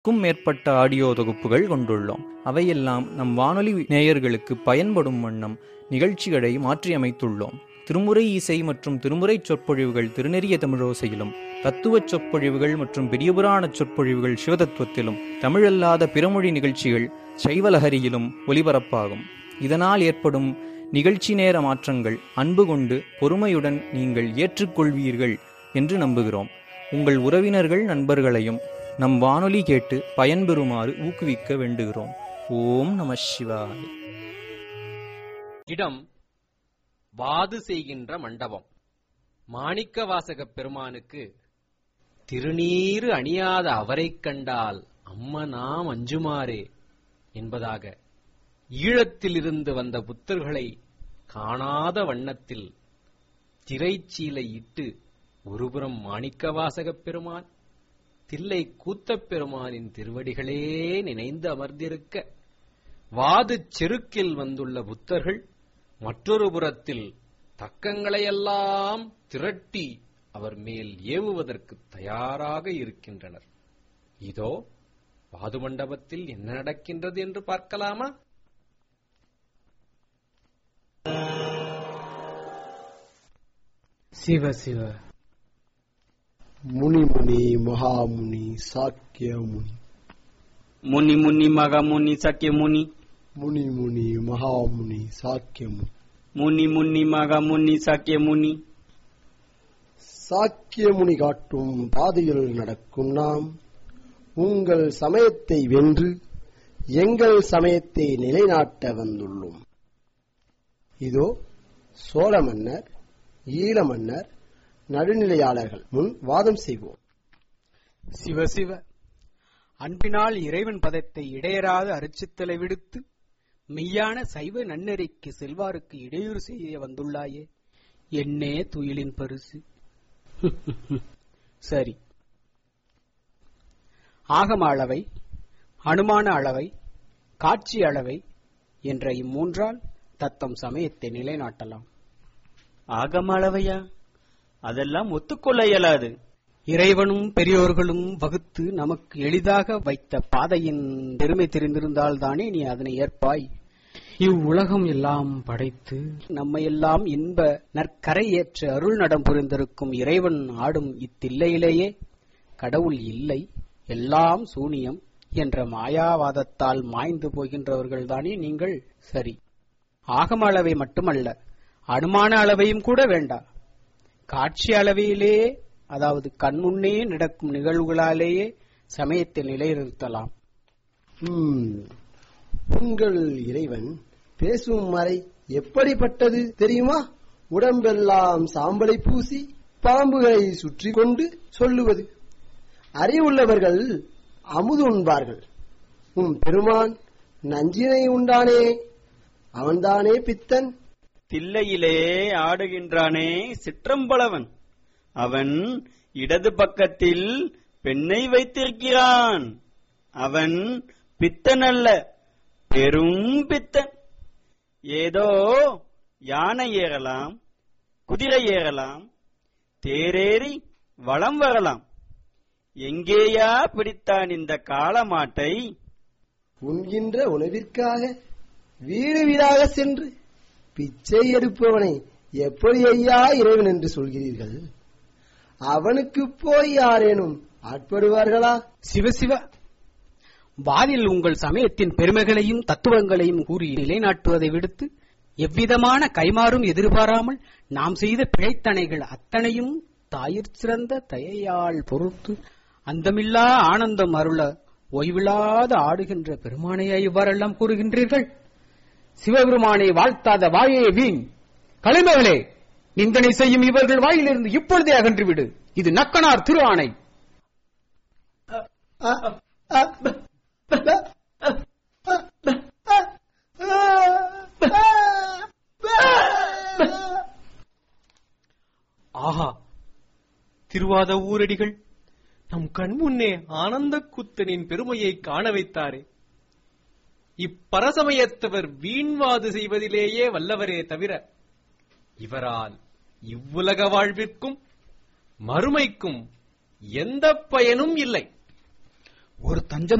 க்கும் மேற்பட்ட ஆடியோ தொகுப்புகள் கொண்டுள்ளோம் அவையெல்லாம் நம் வானொலி நேயர்களுக்கு பயன்படும் வண்ணம் நிகழ்ச்சிகளை மாற்றியமைத்துள்ளோம் திருமுறை இசை மற்றும் திருமுறை சொற்பொழிவுகள் திருநெறிய தமிழோசையிலும் தத்துவச் சொற்பொழிவுகள் மற்றும் பெரியபுராண சொற்பொழிவுகள் சிவதத்துவத்திலும் தமிழல்லாத பிறமொழி நிகழ்ச்சிகள் சைவலஹரியிலும் ஒலிபரப்பாகும் இதனால் ஏற்படும் நிகழ்ச்சி நேர மாற்றங்கள் அன்பு கொண்டு பொறுமையுடன் நீங்கள் ஏற்றுக்கொள்வீர்கள் என்று நம்புகிறோம் உங்கள் உறவினர்கள் நண்பர்களையும் நம் வானொலி கேட்டு பயன்பெறுமாறு ஊக்குவிக்க வேண்டுகிறோம் ஓம் நம சிவாய இடம் வாது செய்கின்ற மண்டபம் மாணிக்க வாசகப் பெருமானுக்கு திருநீறு அணியாத அவரைக் கண்டால் அம்மனாம் அஞ்சுமாறே என்பதாக ஈழத்திலிருந்து வந்த புத்தர்களை காணாத வண்ணத்தில் திரைச்சீலை இட்டு ஒருபுறம் மாணிக்க வாசகப் பெருமான் தில்லை கூத்தப் பெருமானின் திருவடிகளே நினைந்து அமர்ந்திருக்க வாது செருக்கில் வந்துள்ள புத்தர்கள் மற்றொரு புறத்தில் தக்கங்களையெல்லாம் திரட்டி அவர் மேல் ஏவுவதற்கு தயாராக இருக்கின்றனர் இதோ வாது மண்டபத்தில் என்ன நடக்கின்றது என்று பார்க்கலாமா சிவ சிவ முனி முனி மகாமுனி சாக்கிய முனி முனி முனி மகமுனி சக்கியமுனி முனி முனி மகாமுனி சாக்கிய முனி முனி முனி மகமுனி சக்கியமுனி சாக்கிய முனி காட்டும் பாதையில் நடக்கும் நாம் உங்கள் சமயத்தை வென்று எங்கள் சமயத்தை நிலைநாட்ட வந்துள்ளோம் இதோ சோழ மன்னர் ஈழ மன்னர் நடுநிலையாளர்கள் முன் வாதம் செய்வோம் சிவ சிவ அன்பினால் இறைவன் பதத்தை இடையராத அரிச்சித்தலை விடுத்து மெய்யான சைவ நன்னெறிக்கு செல்வாருக்கு இடையூறு செய்ய வந்துள்ளாயே என்னே துயிலின் பரிசு சரி ஆகம அளவை அனுமான அளவை காட்சி அளவை என்ற இம்மூன்றால் தத்தம் சமயத்தை நிலைநாட்டலாம் ஆகம அளவையா அதெல்லாம் ஒத்துக்கொள்ள இயலாது இறைவனும் பெரியோர்களும் வகுத்து நமக்கு எளிதாக வைத்த பாதையின் பெருமை தெரிந்திருந்தால் தானே நீ அதனை ஏற்பாய் இவ்வுலகம் எல்லாம் படைத்து நம்மையெல்லாம் இன்ப நற்கரை ஏற்ற அருள் நடம் புரிந்திருக்கும் இறைவன் ஆடும் இத்தில்லையிலேயே கடவுள் இல்லை எல்லாம் சூனியம் என்ற மாயாவாதத்தால் மாய்ந்து போகின்றவர்கள் தானே நீங்கள் சரி ஆகம அளவை மட்டுமல்ல அனுமான அளவையும் கூட வேண்டா காட்சி அளவையிலே அதாவது கண்முன்னே நடக்கும் நிகழ்வுகளாலேயே சமயத்தை நிலைநிறுத்தலாம் ம், உங்கள் இறைவன் பேசும் மறை எப்படிப்பட்டது தெரியுமா உடம்பெல்லாம் சாம்பலை பூசி பாம்புகளை சுற்றி கொண்டு சொல்லுவது அறிவுள்ளவர்கள் அமுது உண்பார்கள் உம் பெருமான் நஞ்சினை உண்டானே அவன்தானே பித்தன் தில்லையிலே ஆடுகின்றானே சிற்றம்பலவன் அவன் இடது பக்கத்தில் பெண்ணை வைத்திருக்கிறான் அவன் பித்தன் அல்ல பெரும் பித்தன் ஏதோ யானை ஏறலாம் குதிரை ஏறலாம் தேரேறி வலம் வரலாம் எங்கேயா பிடித்தான் இந்த காளமாட்டை உண்கின்ற உணவிற்காக வீடு வீடாக சென்று பிச்சை எடுப்பவனை எப்படி ஐயா இறைவன் என்று சொல்கிறீர்கள் அவனுக்கு போய் யாரேனும் ஆட்படுவார்களா சிவசிவ வாதில் உங்கள் சமயத்தின் பெருமைகளையும் தத்துவங்களையும் கூறி நிலைநாட்டுவதை விடுத்து எவ்விதமான கைமாறும் எதிர்பாராமல் நாம் செய்த பிழைத்தனைகள் அத்தனையும் தாயிற் சிறந்த தயையால் பொறுத்து அந்தமில்லா ஆனந்தம் அருள ஓய்வில்லாத ஆடுகின்ற பெருமானையா இவ்வாறெல்லாம் கூறுகின்றீர்கள் சிவபெருமானை வாழ்த்தாத வாயே வீண் கலைமகளே நிந்தனை செய்யும் இவர்கள் வாயிலிருந்து இப்பொழுதே அகன்றுவிடு இது நக்கனார் திரு ஆணை ஆஹா திருவாத ஊரடிகள் நம் கண்முன்னே ஆனந்த கூத்தனின் பெருமையை காண வைத்தாரே இப்பரசமயத்தவர் வீண்வாது செய்வதிலேயே வல்லவரே தவிர இவரால் இவ்வுலக வாழ்விற்கும் மறுமைக்கும் எந்த பயனும் இல்லை ஒரு தஞ்சம்